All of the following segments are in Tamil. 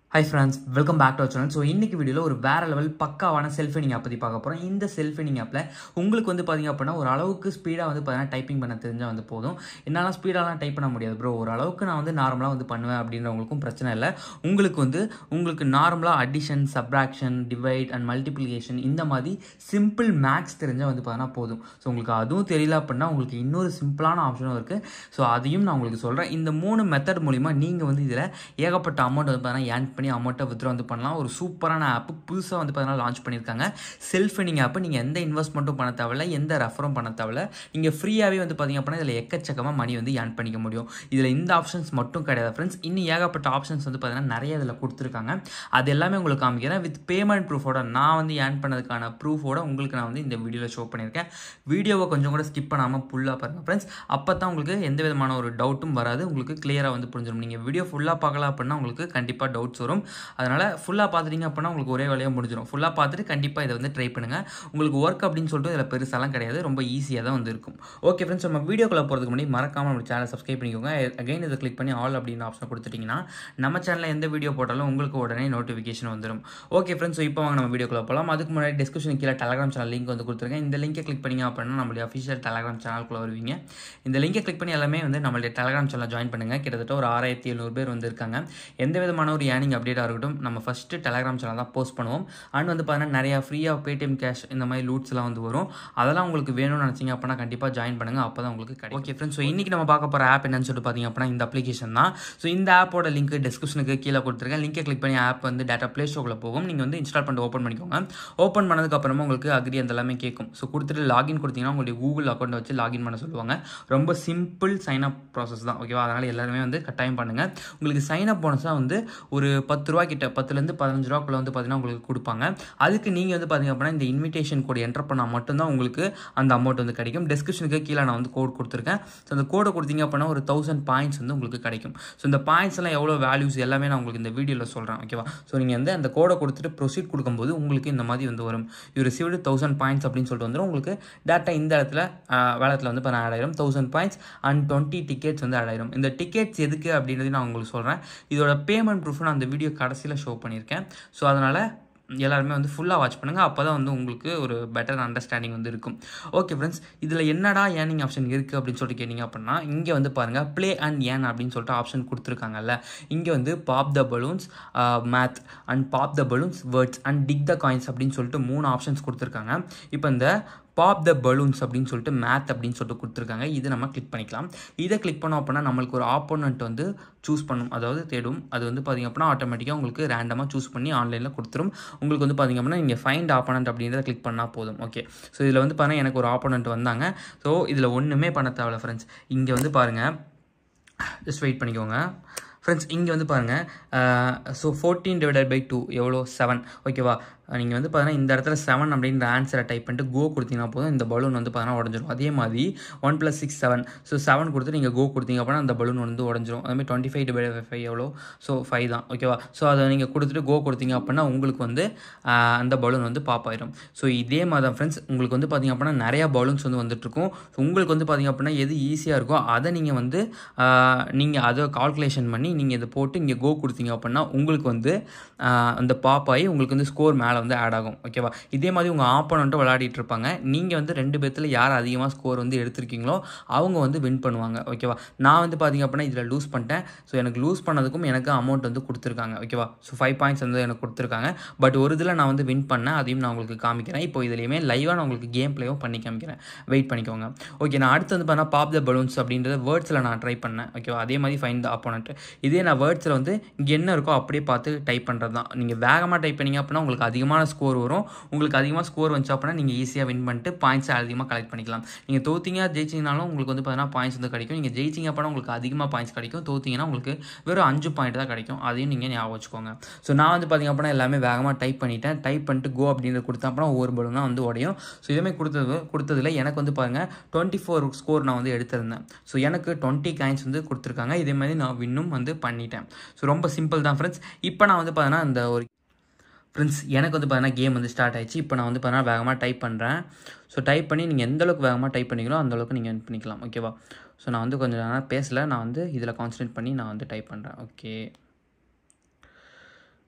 high friends welcome back to channel so இன்னைக்கு வீடியோவில் ஒரு வேற லெவல் பக்காவான செல்ஃபினிங் ஆப் பற்றி பார்க்க போகிறோம் இந்த செல்ஃபினிங் ஆப்பில் உங்களுக்கு வந்து பார்த்தீங்க அப்படின்னா ஒரு அளவுக்கு ஸ்பீடாக வந்து பார்த்தீங்கன்னா டைப்பிங் பண்ண தெரிஞ்சால் வந்து போதும் என்னால் ஸ்பீடாலாம் டைப் பண்ண முடியாது ப்ரோ ஒரு அளவுக்கு நான் வந்து நார்மலாக வந்து பண்ணுவேன் அப்படின்றவங்களுக்கும் பிரச்சனை இல்லை உங்களுக்கு வந்து உங்களுக்கு நார்மலாக addition subtraction divide and multiplication இந்த மாதிரி சிம்பிள் மேக்ஸ் தெரிஞ்சால் வந்து பார்த்தீங்கன்னா போதும் ஸோ உங்களுக்கு அதுவும் தெரியல அப்படின்னா உங்களுக்கு இன்னொரு சிம்பிளான ஆப்ஷனும் இருக்குது ஸோ அதையும் நான் உங்களுக்கு சொல்கிறேன் இந்த மூணு மெத்தட் மூலிமா நீங்கள் வந்து இதில் ஏகப்பட்ட அமௌண்ட் வந்து பார்த்தீங்கன்னா ஏர்ன் பண்ணி அமௌண்ட்டை வித்ரா வந்து பண்ணலாம் ஒரு சூப்பரான ஆப்பு புதுசாக வந்து பார்த்தீங்கன்னா லான்ச் பண்ணியிருக்காங்க செல்ஃப் எனிங் ஆப்பு நீங்கள் எந்த இன்வெஸ்ட்மெண்ட்டும் பண்ண தேவையில்ல எந்த ரெஃபரும் பண்ண தேவையில்ல நீங்கள் ஃப்ரீயாகவே வந்து பார்த்தீங்க அப்படின்னா இதில் எக்கச்சக்கமாக மணி வந்து ஏர்ன் பண்ணிக்க முடியும் இதில் இந்த ஆப்ஷன்ஸ் மட்டும் கிடையாது ஃப்ரெண்ட்ஸ் இன்னும் ஏகப்பட்ட ஆப்ஷன்ஸ் வந்து பார்த்தீங்கன்னா நிறைய இதில் கொடுத்துருக்காங்க அது எல்லாமே உங்களுக்கு காமிக்கிறேன் வித் பேமெண்ட் ப்ரூஃபோட நான் வந்து ஏர்ன் பண்ணதுக்கான ப்ரூஃபோட உங்களுக்கு நான் வந்து இந்த வீடியோவில் ஷோ பண்ணியிருக்கேன் வீடியோவை கொஞ்சம் கூட ஸ்கிப் பண்ணாமல் ஃபுல்லாக பாருங்கள் ஃப்ரெண்ட்ஸ் அப்போ தான் உங்களுக்கு எந்த விதமான ஒரு டவுட்டும் வராது உங்களுக்கு கிளியராக வந்து புரிஞ்சிடும் நீங்கள் வீடியோ ஃபுல்லாக பார்க்கலாம் அப்படின்னா உங்களுக்கு கண்டிப்பாக டவுட்ஸ் வரும் அதனால் ஃபுல்லாக பார்த்துட்டீங்க அப்படின்னா உங்களுக்கு ஒரே வேலையாக முடிஞ்சிடும் ஃபுல்லாக பார்த்துட்டு கண்டிப்பாக இதை வந்து ட்ரை பண்ணுங்கள் உங்களுக்கு ஒர்க் அப்படின்னு சொல்லிட்டு இதில் பெருசாலாம் கிடையாது ரொம்ப ஈஸியாக தான் வந்து இருக்கும் ஓகே ஃப்ரெண்ட்ஸ் நம்ம வீடியோக்குள்ளே போகிறதுக்கு முன்னாடி மறக்காமல் நம்ம சேனல் சப்ஸ்கிரைப் பண்ணிக்கோங்க அகைன் இதை கிளிக் பண்ணி ஆல் அப்படின்னு ஆப்ஷன் கொடுத்துட்டிங்கன்னா நம்ம சேனலில் எந்த வீடியோ போட்டாலும் உங்களுக்கு உடனே நோட்டிஃபிகேஷன் வந்துடும் ஓகே ஃப்ரெண்ட்ஸ் இப்போ வாங்க நம்ம வீடியோக்குள்ளே போகலாம் அதுக்கு முன்னாடி டிஸ்கிரிப்ஷன் கீழே டெலகிராம் சேனல் லிங்க் வந்து கொடுத்துருக்கேன் இந்த லிங்கை கிளிக் பண்ணிங்க அப்படின்னா நம்மளுடைய அஃபிஷியல் டெலகிராம் சேனலுக்குள்ளே வருவீங்க இந்த லிங்கை கிளிக் பண்ணி எல்லாமே வந்து நம்மளுடைய டெலகிராம் சேனல் ஜாயின் பண்ணுங்கள் கிட்டத்தட்ட ஒரு ஆறாயிரத்தி எழுநூறு பேர் வந்து இருக்காங்க எந்த விதமான ஒரு ஏர்னிங் அப்டேட்டாக இருக்கட்டும் நம்ம ஃபஸ்ட்டு டெலகிராம் சேனல் தான் போஸ்ட் பண்ணுவோம் அண்ட் வந்து பார்த்தீங்கன்னா நிறையா ஃப்ரீயாக பேடிஎம் கேஷ் இந்த மாதிரி லூட்ஸ்லாம் வந்து வரும் அதெல்லாம் உங்களுக்கு வேணும்னு நினச்சிங்க அப்படின்னா கண்டிப்பாக ஜாயின் பண்ணுங்கள் அப்போ தான் உங்களுக்கு கிடைக்கும் ஓகே ஃப்ரெண்ட்ஸ் ஸோ இன்றைக்கி நம்ம பார்க்க போகிற ஆப் என்னன்னு சொல்லிட்டு பார்த்தீங்க அப்படின்னா இந்த அப்ளிகேஷன் தான் ஸோ இந்த ஆப்போட லிங்க் டிஸ்கிரிப்ஷனுக்கு கீழே கொடுத்துருக்கேன் லிங்கை கிளிக் பண்ணி ஆப் வந்து டேட்டா ப்ளே ஸ்டோரில் போகும் நீங்கள் வந்து இன்ஸ்டால் பண்ணிட்டு ஓப்பன் பண்ணிக்கோங்க ஓப்பன் பண்ணதுக்கு அப்புறமா உங்களுக்கு அக்ரி அந்த எல்லாமே கேட்கும் ஸோ கொடுத்துட்டு லாகின் கொடுத்தீங்கன்னா உங்களுடைய கூகுள் அக்கௌண்ட் வச்சு லாகின் பண்ண சொல்லுவாங்க ரொம்ப சிம்பிள் சைன் அப் ப்ராசஸ் தான் ஓகேவா அதனால் எல்லாருமே வந்து கட்டாயம் பண்ணுங்கள் உங்களுக்கு சைன் அப் போனஸாக வந்து ஒரு பத்து ரூபா கிட்ட பத்துலேருந்து பதினஞ்சு ரூபாக்குள்ள வந்து பார்த்தீங்கன்னா உங்களுக்கு கொடுப்பாங்க அதுக்கு நீங்கள் வந்து பார்த்தீங்க அப்படின்னா இந்த இன்விடேஷன் கோட் என்டர் பண்ணால் மட்டும்தான் உங்களுக்கு அந்த அமௌண்ட் வந்து கிடைக்கும் டிஸ்கிரிப்ஷனுக்கு கீழே நான் வந்து கோட் கொடுத்துருக்கேன் ஸோ அந்த கோடை கொடுத்தீங்க அப்படின்னா ஒரு தௌசண்ட் பாயிண்ட்ஸ் வந்து உங்களுக்கு கிடைக்கும் ஸோ இந்த பாயிண்ட்ஸ் எல்லாம் எவ்வளோ வேல்யூஸ் எல்லாமே நான் உங்களுக்கு இந்த வீடியோவில் சொல்கிறேன் ஓகேவா ஸோ நீங்கள் வந்து அந்த கோடை கொடுத்துட்டு ப்ரொசீட் கொடுக்கும்போது உங்களுக்கு இந்த மாதிரி வந்து வரும் யூ ரிசீவ்டு தௌசண்ட் பாயிண்ட்ஸ் அப்படின்னு சொல்லிட்டு வந்துடும் உங்களுக்கு டேட்டா இந்த இடத்துல வேலத்தில் வந்து இப்போ நான் ஆட் ஆயிரும் thousand points and twenty tickets வந்து ஆட் ஆயிரும் இந்த டிக்கெட்ஸ் எதுக்கு அப்படின்றது நான் உங்களுக்கு சொல்கிறேன் இதோட பேமெண்ட் ப்ரூஃப் நான் அந்த வீடியோ கடைசியில் ஷோ பண்ணியிருக்கேன் ஸோ அதனால் எல்லாருமே வந்து ஃபுல்லாக வாட்ச் பண்ணுங்கள் அப்போ தான் வந்து உங்களுக்கு ஒரு பெட்டர் அண்டர்ஸ்டாண்டிங் வந்து இருக்கும் ஓகே ஃப்ரெண்ட்ஸ் இதில் என்னடா ஏர்னிங் ஆப்ஷன் இருக்குது அப்படின்னு சொல்லிட்டு கேட்டிங்க அப்படின்னா இங்கே வந்து பாருங்கள் ப்ளே அண்ட் ஏன் அப்படின்னு சொல்லிட்டு ஆப்ஷன் கொடுத்துருக்காங்கல்ல இங்கே வந்து pop the balloons math and pop the balloons words and dig the coins அப்படின்னு சொல்லிட்டு மூணு ஆப்ஷன்ஸ் கொடுத்துருக்காங்க இப்போ இந்த பாப் த பலூன்ஸ் அப்படின்னு சொல்லிட்டு மேத் அப்படின்னு சொல்லிட்டு கொடுத்துருக்காங்க இதை நம்ம கிளிக் பண்ணிக்கலாம் இதை கிளிக் பண்ணோம் அப்படின்னா நம்மளுக்கு ஒரு ஆப்போனண்ட் வந்து சூஸ் பண்ணும் அதாவது தேடும் அது வந்து பார்த்திங்க அப்படின்னா ஆட்டோமேட்டிக்காக உங்களுக்கு ரேண்டமாக சூஸ் பண்ணி ஆன்லைனில் கொடுத்துரும் உங்களுக்கு வந்து பார்த்திங்க அப்படின்னா நீங்கள் ஃபைண்ட் ஆப்போனண்ட் அப்படின்றத கிளிக் பண்ணால் போதும் ஓகே ஸோ இதில் வந்து பாருங்கள் எனக்கு ஒரு ஆப்போனண்ட் வந்தாங்க ஸோ இதில் ஒன்றுமே பண்ண தேவையில்ல ஃப்ரெண்ட்ஸ் இங்கே வந்து பாருங்கள் ஜஸ்ட் வெயிட் பண்ணிக்கோங்க ஃப்ரெண்ட்ஸ் இங்கே வந்து பாருங்கள் so fourteen divided by two எவ்வளோ செவன் ஓகேவா நீங்கள் வந்து பார்த்தீங்கன்னா இந்த இடத்துல செவன் அப்படின்ற ஆன்சரை டைப் பண்ணிட்டு கோ கொடுத்தீங்கன்னா போதும் இந்த பலூன் வந்து பார்த்தீங்கன்னா உடஞ்சிரும் அதே மாதிரி one plus six seven so seven கொடுத்து நீங்கள் கோ கொடுத்தீங்க அப்படின்னா அந்த பலூன் வந்து உடஞ்சிரும் அதுமாதிரி twenty five divide five five எவ்வளோ ஸோ ஃபைவ் தான் ஓகேவா ஸோ அதை நீங்கள் கொடுத்துட்டு கோ கொடுத்தீங்க அப்படின்னா உங்களுக்கு வந்து அந்த பலூன் வந்து பாப் ஆயிரும் ஸோ இதே மாதிரி தான் ஃப்ரெண்ட்ஸ் உங்களுக்கு வந்து பார்த்திங்க அப்படின்னா நிறையா பலூன்ஸ் வந்து வந்துட்டுருக்கும் ஸோ உங்களுக்கு வந்து பார்த்திங்க அப்படின்னா எது ஈஸியாக இருக்கோ அதை நீங்கள் வந்து நீங்கள் அதை கால்குலேஷன் பண்ணி நீங்கள் இதை போட்டு இங்கே கோ கொடுத்தீங்க அப்படின்னா உங்களுக்கு வந்து அந்த பாப் ஆகி உங்களுக்கு வந்து ஸ்கோர் மேலே வந்து ஆட் ஆகும் ஓகேவா இதே மாதிரி உங்கள் ஆப்போனண்ட்டும் விளையாடிட்டு இருப்பாங்க நீங்கள் வந்து ரெண்டு பேர்த்தில் யார் அதிகமாக ஸ்கோர் வந்து எடுத்திருக்கீங்களோ அவங்க வந்து வின் பண்ணுவாங்க ஓகேவா நான் வந்து பார்த்திங்க அப்படின்னா இதில் லூஸ் பண்ணிட்டேன் ஸோ எனக்கு லூஸ் பண்ணதுக்கும் எனக்கு அமௌண்ட் வந்து கொடுத்துருக்காங்க ஓகேவா ஸோ ஃபைவ் பாயிண்ட்ஸ் வந்து எனக்கு கொடுத்துருக்காங்க பட் ஒரு இதில் நான் வந்து வின் பண்ணேன் அதையும் நான் உங்களுக்கு காமிக்கிறேன் இப்போ இதுலேயுமே லைவாக நான் உங்களுக்கு கேம் பிளேவும் பண்ணி காமிக்கிறேன் வெயிட் பண்ணிக்கோங்க ஓகே நான் அடுத்து வந்து பார்த்தா பாப் த பலூன்ஸ் அப்படின்றத வேர்ட்ஸில் நான் ட்ரை பண்ணேன் ஓகேவா அதே மாதிரி ஃபைன் த அப்போனண்ட் இதே நான் வேர்ட்ஸில் வந்து இங்கே என்ன இருக்கோ அப்படியே பார்த்து டைப் பண்ணுறது தான் நீங்கள் வேகமாக டைப் பண்ணிங்க அப்படின்னா உங்களுக்கு அதிகமான ஸ்கோர் வரும் உங்களுக்கு அதிகமாக ஸ்கோர் வந்துச்சு அப்படின்னா நீங்கள் ஈஸியாக வின் பண்ணிட்டு பாயிண்ட்ஸ் அதிகமாக கலெக்ட் பண்ணிக்கலாம் நீங்கள் தோத்திங்க ஜெயிச்சிங்கனாலும் உங்களுக்கு வந்து பார்த்தீங்கன்னா பாயிண்ட்ஸ் வந்து கிடைக்கும் நீங்கள் ஜெயிச்சிங்க அப்படின்னா உங்களுக்கு அதிகமாக பாயிண்ட்ஸ் கிடைக்கும் தோத்திங்கன்னா உங்களுக்கு வெறும் அஞ்சு பாயிண்ட் தான் கிடைக்கும் அதையும் நீங்கள் ஞாபகம் வச்சுக்கோங்க ஸோ நான் வந்து பார்த்திங்க அப்படின்னா எல்லாமே வேகமாக டைப் பண்ணிட்டேன் டைப் பண்ணிட்டு கோ அப்படின்றத கொடுத்தேன் அப்படின்னா ஒவ்வொரு பலூன் தான் வந்து உடையும் ஸோ இதுவுமே கொடுத்தது கொடுத்ததில் எனக்கு வந்து பாருங்கள் டுவெண்ட்டி ஃபோர் ஸ்கோர் நான் வந்து எடுத்திருந்தேன் ஸோ எனக்கு டுவெண்ட்டி காயின்ஸ் வந்து கொடுத்துருக்காங்க இதே மாதிரி நான் வின்னும் வந்து பண்ணிட்டேன் ஸோ ரொம்ப சிம்பிள் தான் ஃப்ரெண்ட்ஸ் இப்போ நான் வந்து பார்த்தீங்கன்னா இந்த ஒரு ஃப்ரெண்ட்ஸ் எனக்கு வந்து பார்த்தீங்கன்னா கேம் வந்து ஸ்டார்ட் ஆயிடுச்சு இப்போ நான் வந்து பார்த்தீங்கன்னா வேகமாக டைப் பண்ணுறேன் ஸோ டைப் பண்ணி நீங்கள் எந்த அளவுக்கு வேகமாக டைப் பண்ணிங்களோ அந்த அளவுக்கு நீங்கள் என் பண்ணிக்கலாம் ஓகேவா ஸோ நான் வந்து கொஞ்சம் நேரம் பேசலை நான் வந்து இதில் கான்சன்ட்ரேட் பண்ணி நான் வந்து டைப் பண்ணுறேன் ஓகே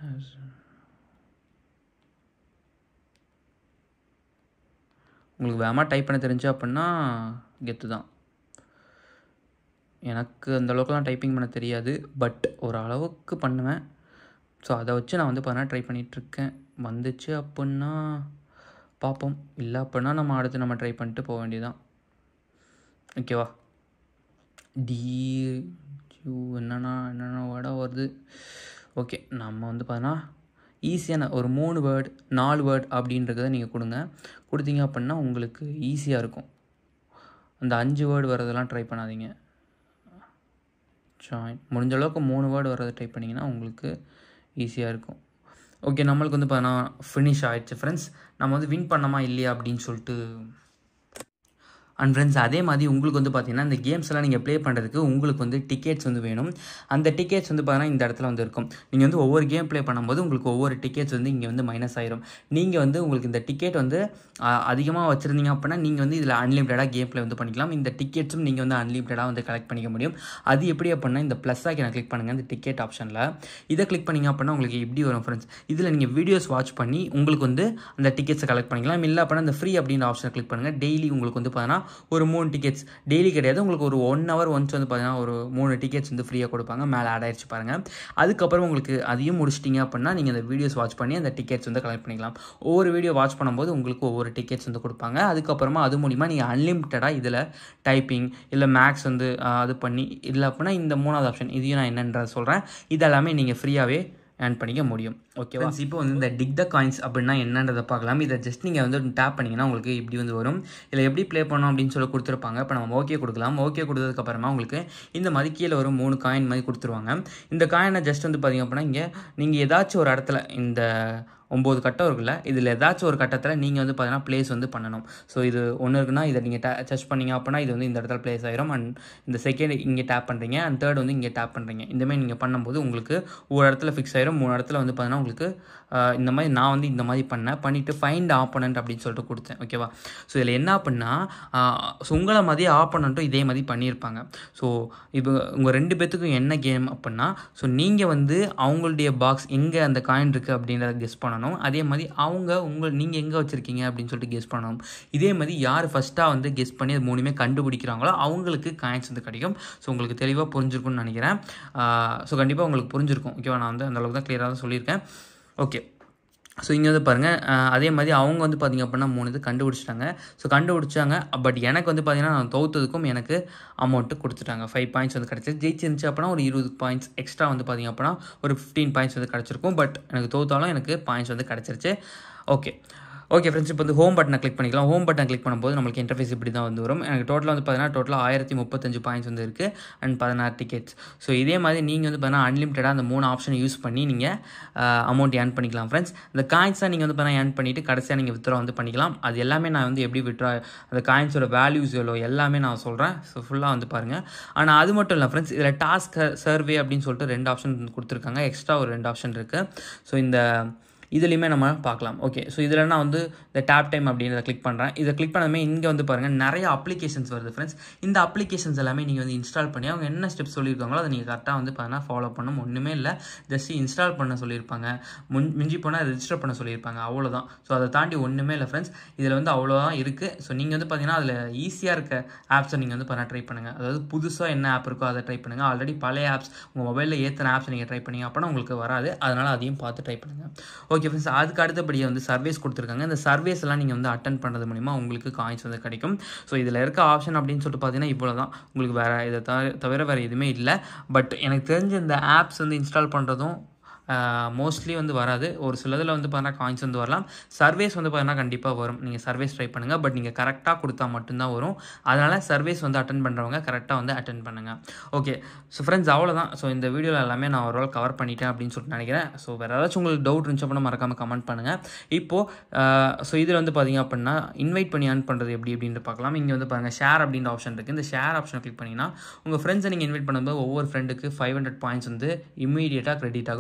உங்களுக்கு வேகமாக டைப் பண்ண தெரிஞ்சு அப்படின்னா கெத்து தான் எனக்கு அந்த அளவுக்குலாம் டைப்பிங் பண்ண தெரியாது பட் ஒரு அளவுக்கு பண்ணுவேன் ஸோ அதை வச்சு நான் வந்து பார்த்தீங்கன்னா ட்ரை பண்ணிகிட்ருக்கேன் வந்துச்சு அப்படின்னா பார்ப்போம் இல்லை அப்படின்னா நம்ம அடுத்து நம்ம ட்ரை பண்ணிட்டு போக வேண்டியதான் ஓகேவா டி யூ என்னென்னா என்னென்ன வேர்டாக வருது ஓகே நம்ம வந்து பார்த்தோன்னா ஈஸியான ஒரு மூணு வேர்ட் நாலு வேர்ட் அப்படின்றத நீங்கள் கொடுங்க கொடுத்தீங்க அப்படின்னா உங்களுக்கு ஈஸியாக இருக்கும் அந்த அஞ்சு வேர்டு வரதெல்லாம் ட்ரை பண்ணாதீங்க ஜாயின் முடிஞ்ச அளவுக்கு மூணு வேர்டு வரதை ட்ரை பண்ணிங்கன்னா உங்களுக்கு ஈஸியாக இருக்கும் ஓகே நம்மளுக்கு வந்து பார்த்தீங்கன்னா ஃபினிஷ் ஆகிடுச்சு ஃப்ரெண்ட்ஸ் நம்ம வந்து வின் பண்ணோமா இல்லையா அப்படின்னு சொல்லிட்டு அண்ட் ஃப்ரெண்ட்ஸ் அதே மாதிரி உங்களுக்கு வந்து பார்த்தீங்கன்னா இந்த கேம்ஸ் எல்லாம் நீங்கள் ப்ளே பண்ணுறதுக்கு உங்களுக்கு வந்து டிக்கெட்ஸ் வந்து வேணும் அந்த டிக்கெட்ஸ் வந்து பார்த்தீங்கன்னா இந்த இடத்துல வந்து இருக்கும் நீங்கள் வந்து ஒவ்வொரு கேம் ப்ளே பண்ணும்போது உங்களுக்கு ஒவ்வொரு டிக்கெட்ஸ் வந்து இங்கே வந்து மைனஸ் ஆயிரும் நீங்கள் வந்து உங்களுக்கு இந்த டிக்கெட் வந்து அதிகமாக வச்சுருந்தீங்க அப்படின்னா நீங்கள் வந்து இதில் அன்லிமிட்டடாக கேம் ப்ளே வந்து பண்ணிக்கலாம் இந்த டிக்கெட்ஸும் நீங்கள் வந்து அன்லிமிட்டடாக வந்து கலெக்ட் பண்ணிக்க முடியும் அது எப்படி அப்படின்னா இந்த ப்ளஸ் ஆக்கி கிளிக் பண்ணுங்கள் இந்த டிக்கெட் ஆப்ஷனில் இதை கிளிக் பண்ணிங்க அப்படின்னா உங்களுக்கு எப்படி வரும் ஃப்ரெண்ட்ஸ் இதில் நீங்கள் வீடியோஸ் வாட்ச் பண்ணி உங்களுக்கு வந்து அந்த டிக்கெட்ஸை கலெக்ட் பண்ணிக்கலாம் இல்லை அப்படின்னா இந்த ஃப்ரீ அப்படின்ற ஆப்ஷனை கிளிக் பண்ணுங்கள் டெய்லி உங்களுக்கு வந்து பார்த்தீங்கன்னா ஒரு மூணு டிக்கெட்ஸ் டெய்லி கிடையாது உங்களுக்கு ஒரு ஒன் ஹவர் ஒன்ஸ் வந்து பார்த்தீங்கன்னா ஒரு மூணு டிக்கெட்ஸ் வந்து ஃப்ரீயாக கொடுப்பாங்க மேலே ஆட் ஆயிடுச்சு பாருங்கள் அதுக்கப்புறம் உங்களுக்கு அதையும் முடிச்சிட்டிங்க அப்படின்னா நீங்கள் அந்த வீடியோஸ் வாட்ச் பண்ணி அந்த டிக்கெட்ஸ் வந்து கலெக்ட் பண்ணிக்கலாம் ஒவ்வொரு வீடியோ வாட்ச் பண்ணும்போது உங்களுக்கு ஒவ்வொரு டிக்கெட்ஸ் வந்து கொடுப்பாங்க அதுக்கப்புறமா அது மூலிமா நீங்கள் அன்லிமிட்டடாக இதில் டைப்பிங் இல்லை மேக்ஸ் வந்து அது பண்ணி இல்லை அப்படின்னா இந்த மூணாவது ஆப்ஷன் இதையும் நான் என்னன்றதை சொல்கிறேன் இதெல்லாமே நீங்கள் ஃப்ரீயாகவே ஏர்ன் பண்ணிக்க முடியும் ஓகேவா இப்போ வந்து இந்த டிக் த காயின்ஸ் அப்படின்னா என்னன்றதை பார்க்கலாம் இதை ஜஸ்ட் நீங்கள் வந்து டேப் பண்ணிங்கன்னா உங்களுக்கு இப்படி வந்து வரும் இதில் எப்படி ப்ளே பண்ணோம் அப்படின்னு சொல்லி கொடுத்துருப்பாங்க இப்போ நம்ம ஓகே கொடுக்கலாம் ஓகே கொடுத்ததுக்கப்புறமா உங்களுக்கு இந்த மாதிரி கீழே வரும் மூணு காயின் மாதிரி கொடுத்துருவாங்க இந்த காயினை ஜஸ்ட் வந்து பார்த்திங்க அப்படின்னா இங்கே நீங்கள் ஏதாச்சும் ஒரு இடத்துல இந்த ஒம்பது கட்டம் இருக்குல்ல இதில் ஏதாச்சும் ஒரு கட்டத்தில் நீங்கள் வந்து பார்த்தீங்கன்னா ப்ளேஸ் வந்து பண்ணணும் ஸோ இது ஒன்று இருக்குன்னா இதை நீங்கள் டே சர்ச் பண்ணிங்க அப்படின்னா இது வந்து இந்த இடத்துல ப்ளேஸ் ஆயிரும் அண்ட் இந்த செகண்ட் இங்கே டேப் பண்ணுறீங்க அண்ட் தேர்ட் வந்து இங்கே டேப் பண்ணுறீங்க இந்தமாதிரி நீங்கள் பண்ணும்போது உங்களுக்கு ஒரு இடத்துல ஃபிக்ஸ் ஆயிரும் மூணு இடத்துல வந்து பார்த்தீங்கன்னா உங்களுக்கு இந்த மாதிரி நான் வந்து இந்த மாதிரி பண்ணேன் பண்ணிவிட்டு ஃபைண்ட் ஆப்பனண்ட் அப்படின்னு சொல்லிட்டு கொடுத்தேன் ஓகேவா ஸோ இதில் என்ன அப்படின்னா ஸோ உங்களை மாதிரி ஆப்பனண்ட்டும் இதே மாதிரி பண்ணியிருப்பாங்க ஸோ இப்போ உங்கள் ரெண்டு பேர்த்துக்கும் என்ன கேம் அப்படின்னா ஸோ நீங்கள் வந்து அவங்களுடைய பாக்ஸ் எங்கே அந்த காயின் இருக்குது அப்படின்றத கெஸ் பண்ணணும் பண்ணணும் அதே மாதிரி அவங்க உங்கள் நீங்கள் எங்கே வச்சுருக்கீங்க அப்படின்னு சொல்லிட்டு கெஸ் பண்ணணும் இதே மாதிரி யார் ஃபஸ்ட்டாக வந்து கெஸ் பண்ணி அது மூணுமே கண்டுபிடிக்கிறாங்களோ அவங்களுக்கு காயின்ஸ் வந்து கிடைக்கும் ஸோ உங்களுக்கு தெளிவாக புரிஞ்சிருக்கும்னு நினைக்கிறேன் ஸோ கண்டிப்பாக உங்களுக்கு புரிஞ்சிருக்கும் ஓகேவா நான் வந்து அந்தளவுக்கு தான் கிளியராக தான் சொல்லியிருக்கேன் ஓகே ஸோ இங்கே வந்து பாருங்கள் அதே மாதிரி அவங்க வந்து பார்த்திங்க அப்படின்னா மூணு இது கண்டுபிடிச்சிட்டாங்க ஸோ கண்டுபிடிச்சாங்க பட் எனக்கு வந்து பார்த்திங்கன்னா நான் தோத்ததுக்கும் எனக்கு அமௌண்ட்டு கொடுத்துட்டாங்க ஃபைவ் பாயிண்ட்ஸ் வந்து கிடச்சி ஜெயிச்சிருந்துச்சு அப்படின்னா ஒரு இருபது பாயிண்ட்ஸ் எக்ஸ்ட்ரா வந்து பார்த்திங்க அப்படின்னா ஒரு ஃபிஃப்டீன் பாயிண்ட்ஸ் வந்து கிடச்சிருக்கும் பட் எனக்கு தோத்தாலும் எனக்கு பாயிண்ட்ஸ் வந்து கிடச்சிருச்சு ஓகே ஓகே ஃப்ரெண்ட்ஸ் இப்போ வந்து ஹோம் பட்டனை கிளிக் பண்ணிக்கலாம் ஹோம் பட்டன் கிளிக் பண்ணும்போது நம்மளுக்கு இன்டர்ஃபேஸ் இப்படி தான் வந்து வரும் எனக்கு டோட்டலாக வந்து பார்த்தீங்கன்னா டோட்டலாக ஆயிரத்தி முப்பத்தஞ்சு பாயிண்ட்ஸ் வந்து இருக்குது அண்ட் பதினாறு டிக்கெட்ஸ் ஸோ இதே மாதிரி நீங்கள் வந்து பார்த்தீங்கன்னா அன்லிமிட்டடாக அந்த மூணு ஆப்ஷனை யூஸ் பண்ணி நீங்கள் அமௌண்ட் ஏர்ன் பண்ணிக்கலாம் ஃப்ரெண்ட்ஸ் இந்த காயின்ஸாக நீங்கள் வந்து பார்த்தீங்கன்னா ஏர்ன் பண்ணிவிட்டு கடைசியாக நீங்கள் வித்ரா வந்து பண்ணிக்கலாம் அது எல்லாமே நான் வந்து எப்படி விட்ரா அந்த காயின்ஸோட வேல்யூஸ் எவ்வளோ எல்லாமே நான் சொல்கிறேன் ஸோ ஃபுல்லாக வந்து பாருங்கள் ஆனால் அது மட்டும் இல்லை ஃப்ரெண்ட்ஸ் இதில் டாஸ்க் சர்வே அப்படின்னு சொல்லிட்டு ரெண்டு ஆப்ஷன் கொடுத்துருக்காங்க எக்ஸ்ட்ரா ஒரு ரெண்டு ஆப்ஷன் இருக்குது ஸோ இந்த இதுலேயுமே நம்ம பார்க்கலாம் ஓகே ஸோ இதில் நான் வந்து இந்த டேப் டைம் அப்படின்றத கிளிக் பண்ணுறேன் இதை கிளிக் பண்ணதுமே இங்கே வந்து பாருங்கள் நிறைய அப்ளிகேஷன்ஸ் வருது ஃப்ரெண்ட்ஸ் இந்த அப்ளிகேஷன்ஸ் எல்லாமே நீங்கள் வந்து இன்ஸ்டால் பண்ணி அவங்க என்ன ஸ்டெப்ஸ் சொல்லியிருக்காங்களோ அதை நீங்கள் கரெக்டாக வந்து பார்த்தீங்கன்னா ஃபாலோ பண்ணணும் ஒன்றுமே இல்லை ஜஸ்ட் இன்ஸ்டால் பண்ண சொல்லியிருப்பாங்க முன் மிஞ்சி போனால் ரெஜிஸ்டர் பண்ண சொல்லியிருப்பாங்க அவ்வளோதான் ஸோ அதை தாண்டி ஒன்றுமே இல்லை ஃப்ரெண்ட்ஸ் இதில் வந்து அவ்வளோதான் இருக்குது ஸோ நீங்கள் வந்து பார்த்தீங்கன்னா அதில் ஈஸியாக இருக்க ஆப்ஸை நீங்கள் வந்து பண்ண ட்ரை பண்ணுங்கள் அதாவது புதுசாக என்ன ஆப் இருக்கோ அதை ட்ரை பண்ணுங்கள் ஆல்ரெடி பழைய ஆப்ஸ் உங்கள் மொபைலில் ஏற்றின ஆப்ஸ் நீங்கள் ட்ரை பண்ணீங்க அப்படின்னா உங்களுக்கு வராது அதனால் அதையும் பார்த்து ட்ரை பண்ணுங்கள் ஓகே ஃப்ரெண்ட்ஸ் அதுக்கு அடுத்தபடியாக வந்து சர்வீஸ் கொடுத்துருக்காங்க இந்த சர்வீஸ் எல்லாம் நீங்கள் வந்து அட்டன் பண்ணுறது மூலிமா உங்களுக்கு காயின்ஸ் வந்து கிடைக்கும் ஸோ இதில் இருக்க ஆப்ஷன் அப்படின்னு சொல்லிட்டு பார்த்தீங்கன்னா இவ்வளோ தான் உங்களுக்கு வேறு இதை தவிர தவிர வேறு எதுவுமே இல்லை பட் எனக்கு தெரிஞ்ச இந்த ஆப்ஸ் வந்து இன்ஸ்டால் பண்ணுறதும் மோஸ்ட்லி வந்து வராது ஒரு சிலதில் வந்து பார்த்தீங்கன்னா காயின்ஸ் வந்து வரலாம் சர்வீஸ் வந்து பார்த்தீங்கன்னா கண்டிப்பாக வரும் நீங்கள் சர்வீஸ் ட்ரை பண்ணுங்கள் பட் நீங்கள் கரெக்டாக கொடுத்தா மட்டும்தான் வரும் அதனால் சர்வீஸ் வந்து அட்டன் பண்ணுறவங்க கரெக்டாக வந்து அட்டன் பண்ணுங்கள் ஓகே ஸோ ஃப்ரெண்ட்ஸ் அவ்வளோதான் ஸோ இந்த வீடியோவில் எல்லாமே நான் ஒரு கவர் பண்ணிட்டேன் அப்படின்னு சொல்லிட்டு நினைக்கிறேன் ஸோ வேறு ஏதாச்சும் உங்களுக்கு டவுட் இருந்துச்சு அப்படின்னா மறக்காமல் கமெண்ட் பண்ணுங்கள் இப்போது ஸோ இதில் வந்து பார்த்தீங்க அப்படின்னா இன்வைட் பண்ணி ஏர்ன் பண்ணுறது எப்படி அப்படின்ட்டு பார்க்கலாம் இங்கே வந்து பாருங்கள் ஷேர் அப்படின்ற ஆப்ஷன் இருக்குது இந்த ஷேர் ஆப்ஷனை கிளிக் பண்ணிங்கன்னா உங்கள் ஃப்ரெண்ட்ஸை நீங்கள் இன்வைட் பண்ணும்போது ஒவ்வொரு ஃப்ரெண்டுக்கு ஃபைவ் ஹண்ட்ரட் பாயிண்ட்ஸ் வந்து இமீடியட்டாக கிரெடிட் ஆகும் அண்ட் வந்து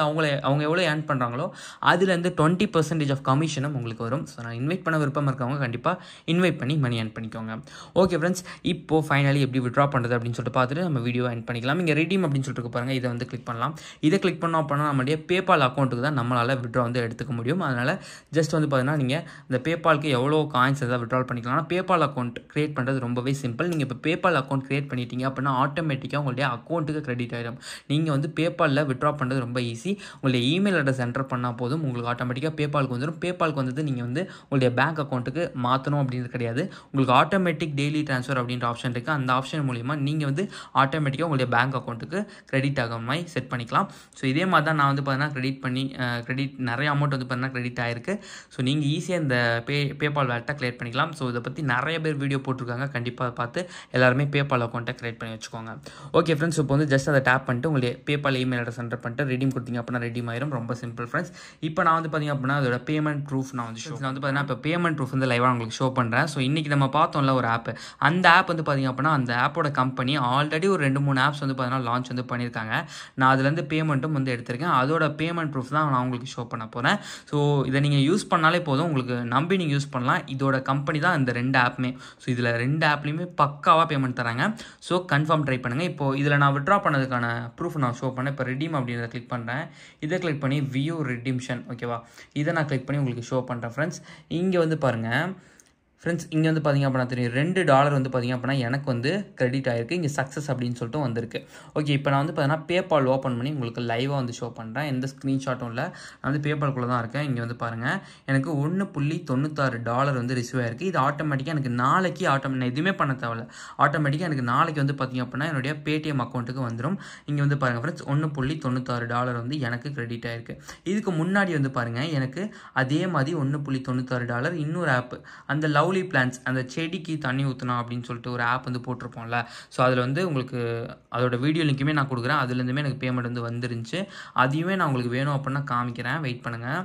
அவங்கள அவங்க எவ்வளோ ஏர்ன் பண்ணுறாங்களோ அதுலேருந்து டுவெண்ட்டி பர்சன்டேஜ் ஆஃப் கமிஷனும் உங்களுக்கு வரும் ஸோ நான் இன்வைட் பண்ண விருப்பம் இருக்கவங்க கண்டிப்பாக இன்வைட் பண்ணி மணி ஏர்ன் பண்ணிக்கோங்க ஓகே ஃப்ரெண்ட்ஸ் இப்போ ஃபைனலி எப்படி விட்ரா பண்ணுறது அப்படின்னு சொல்லிட்டு பார்த்துட்டு நம்ம வீடியோ ஏர்ன் பண்ணிக்கலாம் இங்கே ரெடீம் அப்படின்னு சொல்லிட்டு இருக்கு பாருங்கள் இதை வந்து கிளிக் பண்ணலாம் இதை கிளிக் பண்ணோம் அப்படின்னா நம்மளுடைய பேபால் அக்கௌண்ட்டுக்கு தான் நம்மளால் விட்ரா வந்து எடுத்துக்க முடியும் அதனால் ஜஸ்ட் வந்து பார்த்தீங்கன்னா நீங்கள் இந்த பேபாலுக்கு எவ்வளோ காயின்ஸ் எதாவது விட்ரால் பண்ணிக்கலாம் ஆனால் பேபால் அக்கௌண்ட் க்ரியேட் பண்ணுறது ரொம்பவே சிம்பிள் நீங்கள் இப்போ பேபால் அக்கௌண்ட் க்ரியேட் பண்ணிட்டீங்க அப்படின்னா ஆட்டோமேட்டிக்காக உங்களுடைய அக்கௌண்ட்டுக்கு கிரெடிட் ஆகிடும் நீங்கள் வந்து பேபாலில் விட்ரா பண்ணுறது ரொம்ப ஈஸி உங்களுடைய இமெயில் அட்ரஸ் என்டர் பண்ணால் போதும் உங்களுக்கு ஆட்டோமேட்டிக்காக பேபாலுக்கு வந்துடும் பேபாலுக்கு வந்தது நீங்கள் வந்து உங்களுடைய பேங்க் அக்கௌண்ட்டுக்கு மாற்றணும் அப்படின்றது கிடையாது உங்களுக்கு ஆட்டோமேட்டிக் டெய்லி ட்ரான்ஸ்ஃபர் அப்படின்ற ஆப்ஷன் இருக்குது அந்த ஆப்ஷன் மூலிமா நீங்கள் வந்து ஆட்டோமேட்டிக்காக உங்களுடைய பேங்க் அக்கௌண்ட்டுக்கு கிரெடிட் ஆகிற மாதிரி செட் பண்ணிக்கலாம் ஸோ இதே மாதிரி தான் நான் வந்து பார்த்தீங்கன்னா கிரெடிட் பண்ணி கிரெடிட் நிறைய அமௌண்ட் வந்து பார்த்தீங்கன்னா கிரெடிட் ஆயிருக்கு ஸோ நீங்கள் ஈஸியாக இந்த பே பேபால் வேலட்டை கிரியேட் பண்ணிக்கலாம் ஸோ இதை பற்றி நிறைய பேர் வீடியோ போட்டிருக்காங்க கண்டிப்பாக பார்த்து எல்லாருமே பேபால் அக்கௌண்ட்டை கிரியேட் பண்ணி வச்சுக்கோங்க ஓகே ஃப்ரெண்ட்ஸ் இப்போ வந்து ஜஸ்ட் அதை டேப் பண்ணிட்டு உங்களுடைய பேபால் இமெயில் அட்ரஸ் என்டர் பண்ணிட்டு ரெடீம் கொடுத்தீங்க அப்படின்னா ரெடீம் ஆயிரும் ரொம்ப சிம்பிள் ஃப்ரெண்ட்ஸ் இப்போ நான் வந்து பார்த்தீங்க அப்படின்னா அதோட பேமெண்ட் ப்ரூஃப் நான் வந்து ஷோ நான் வந்து பார்த்தீங்கன்னா இப்போ பேமெண்ட் ப்ரூஃப் வந்து லைவாக உங்களுக்கு ஷோ பண்ணுறேன் ஸோ இன்றைக்கி நம்ம பார்த்தோம்ல ஒரு ஆப் அந்த ஆப் வந்து பார்த்தீங்க அப்படின்னா அந்த ஆப்போட கம்பெனி ஆல்ரெடி ஒரு ரெண்டு மூணு ஆப்ஸ் வந்து பார்த்தீங்கன்னா லான்ச் வந்து பண்ணியிருக்காங்க நான் அதுலேருந்து பேமெண்ட்டும் வந்து எடுத்திருக்கேன் அதோட பேமெண்ட் ப்ரூஃப் தான் நான் உங்களுக்கு ஷோ பண்ண போகிறேன் ஸோ இதை நீங்கள் யூஸ் பண்ணாலே போதும் உங்களுக்கு நம்பி நீங்கள் யூஸ் பண்ணலாம் இதோட கம்பெனி தான் இந்த ரெண்டு ஆப்புமே ஸோ இதில் ரெண்டு ஆப்லேயுமே பக்காவாக பேமெண்ட் தராங்க ஸோ கன்ஃபார்ம் ட்ரை பண்ணுங்கள் இப்போ இதில் நான் விட்ரா பண்ணதுக்கான ப்ரூஃப் நான் ஷோ பண்ணேன் இப்போ ரெடீம் அப்படின்றத கிளிக் பண்ணுறேன் இதை கிளிக் பண்ணி வியூ ரெடிம்ஷன் ஓகேவா இதை நான் கிளிக் பண்ணி உங்களுக்கு ஷோ பண்ணுறேன் ஃப்ரெண்ட்ஸ் இங்கே வந்து பாருங்கள் ஃப்ரெண்ட்ஸ் இங்கே வந்து பார்த்திங்க அப்படின்னா தெரியும் ரெண்டு டாலர் வந்து பார்த்திங்க அப்படின்னா எனக்கு வந்து கிரெடிட் ஆகிருக்கு இங்கே சக்ஸஸ் அப்படின்னு சொல்லிட்டு வந்திருக்கு ஓகே இப்போ நான் வந்து பார்த்தீங்கன்னா பேபால் ஓப்பன் பண்ணி உங்களுக்கு லைவாக வந்து ஷோ பண்ணுறேன் எந்த ஸ்க்ரீன்ஷாட்டும் இல்லை நான் வந்து பேபால்குள்ளே தான் இருக்கேன் இங்கே வந்து பாருங்கள் எனக்கு ஒன்று புள்ளி தொண்ணூத்தாறு டாலர் வந்து ரிசீவ் ஆயிருக்கு இது ஆட்டோமேட்டிக்காக எனக்கு நாளைக்கு ஆட்டோமே நான் எதுவுமே பண்ண தேவையில்ல ஆட்டோமேட்டிக்காக எனக்கு நாளைக்கு வந்து பார்த்திங்க அப்படின்னா என்னுடைய பேடிஎம் அக்கௌண்ட்டுக்கு வந்துடும் இங்கே வந்து பாருங்கள் ஃப்ரெண்ட்ஸ் ஒன்று புள்ளி தொண்ணூத்தாறு டாலர் வந்து எனக்கு கிரெடிட் ஆயிருக்கு இதுக்கு முன்னாடி வந்து பாருங்கள் எனக்கு அதே மாதிரி ஒன்று புள்ளி தொண்ணூத்தாறு டாலர் இன்னொரு ஆப் அந்த லவ் லவ்லி பிளான்ஸ் அந்த செடிக்கு தண்ணி ஊற்றணும் அப்படின்னு சொல்லிட்டு ஒரு ஆப் வந்து போட்டிருப்போம்ல ஸோ அதில் வந்து உங்களுக்கு அதோட வீடியோ லிங்க்குமே நான் கொடுக்குறேன் அதுலேருந்துமே எனக்கு பேமெண்ட் வந்து வந்துருந்துச்சு அதையுமே நான் உங்களுக்கு வேணும் அப்படின்னா காமிக்கிறேன் வெயிட் பண்ணுங்கள்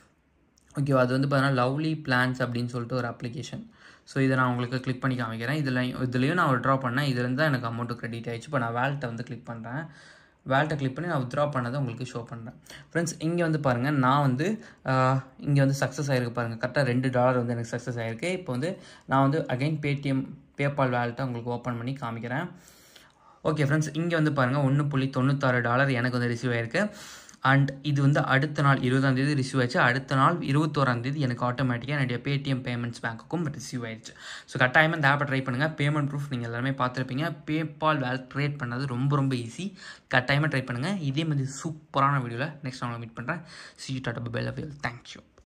ஓகேவா அது வந்து பார்த்தீங்கன்னா லவ்லி பிளான்ஸ் அப்படின்னு சொல்லிட்டு ஒரு அப்ளிகேஷன் ஸோ இதை நான் உங்களுக்கு கிளிக் பண்ணி காமிக்கிறேன் இதில் இதுலேயும் நான் ட்ரா பண்ணேன் இதுலேருந்து தான் எனக்கு அமௌண்ட்டு கிரெடிட் ஆயிடுச்சு இப்போ நான் வேல்ட்டை வந்து கிளிக் பண்ணுறேன் வேல்ட்டை கிளிக் பண்ணி நான் வித்ரா பண்ணதை உங்களுக்கு ஷோ பண்ணுறேன் ஃப்ரெண்ட்ஸ் இங்கே வந்து பாருங்கள் நான் வந்து இங்கே வந்து சக்ஸஸ் ஆகிருக்கு பாருங்கள் கரெக்டாக ரெண்டு டாலர் வந்து எனக்கு சக்ஸஸ் ஆகிருக்கு இப்போ வந்து நான் வந்து அகைன் பேடிஎம் பேபால் வேலட்டை உங்களுக்கு ஓப்பன் பண்ணி காமிக்கிறேன் ஓகே ஃப்ரெண்ட்ஸ் இங்கே வந்து பாருங்கள் ஒன்று புள்ளி தொண்ணூத்தாறு டாலர் எனக்கு வந்து ரிசீவ் ஆயிருக்கு அண்ட் இது வந்து அடுத்த நாள் இருபதாம் தேதி ரிசீவ் ஆயிடுச்சு அடுத்த நாள் இருபத்தோராம் தேதி எனக்கு ஆட்டோமேட்டிக்காக என்னுடைய பேடிஎம் பேமெண்ட்ஸ் பேங்க்குக்கும் ரிசீவ் ஆயிடுச்சு ஸோ கட்டாயமாக இந்த ஆப்பை ட்ரை பண்ணுங்கள் பேமெண்ட் ப்ரூஃப் நீங்கள் எல்லாருமே பார்த்துருப்பீங்க பேபால் வேல் க்ரியேட் பண்ணது ரொம்ப ரொம்ப ஈஸி கட்டாயமாக ட்ரை பண்ணுங்கள் இதே மாதிரி சூப்பரான வீடியோவில் நெக்ஸ்ட் நான் மீட் பண்ணுறேன் see tata bye love you thank you